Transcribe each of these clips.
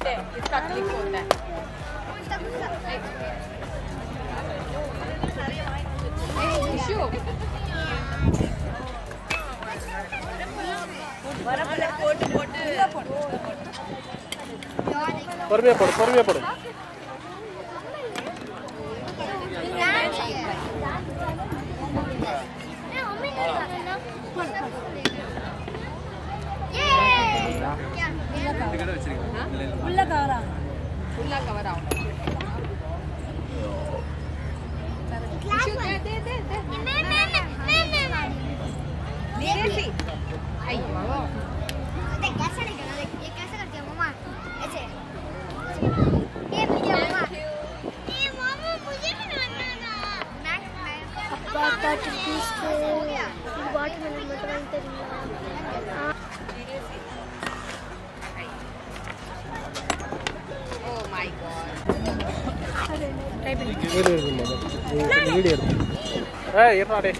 देखते हैं किसका क्लिक होता है इशू வரப்புல போட்டு போட்டு பொறுமையா போடு பொறுமையா போடு फुल्ला कवर आउट इशू दे दे दे दे मेरे सी अయ్యో ஓ மை காட் வீடியோ எடுத்து வீடியோ எடுத்து ஏ இருடா டே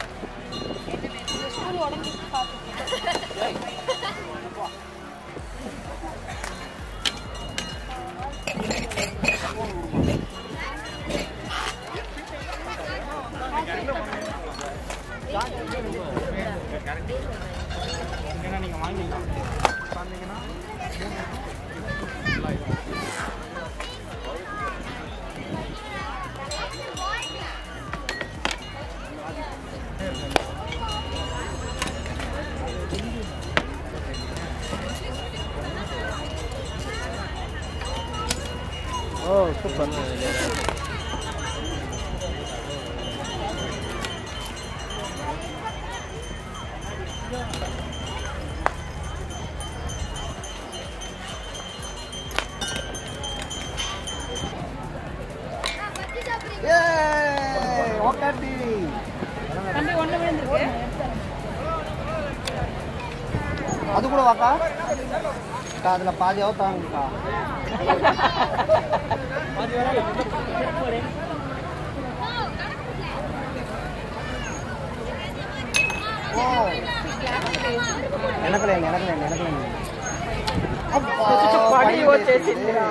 ஓ சூப்பர் அது கூட வாக்கா அக்கா அதுல பாதியாவது தாங்கக்கா ஓ எனக்கு లేండి எனக்கு లేండి எனக்கு లేండి పడి వచ్చేసిందిరా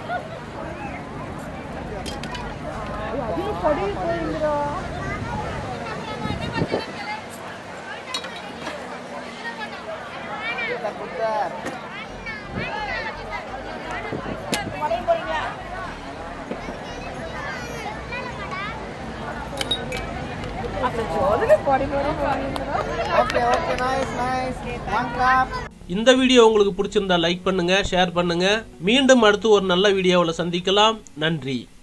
okay okay nice nice one clap இந்த வீடியோ உங்களுக்கு பிடிச்சிருந்தா லைக் பண்ணுங்க ஷேர் பண்ணுங்க மீண்டும் அடுத்து ஒரு நல்ல வீடியோவில் சந்திக்கலாம் நன்றி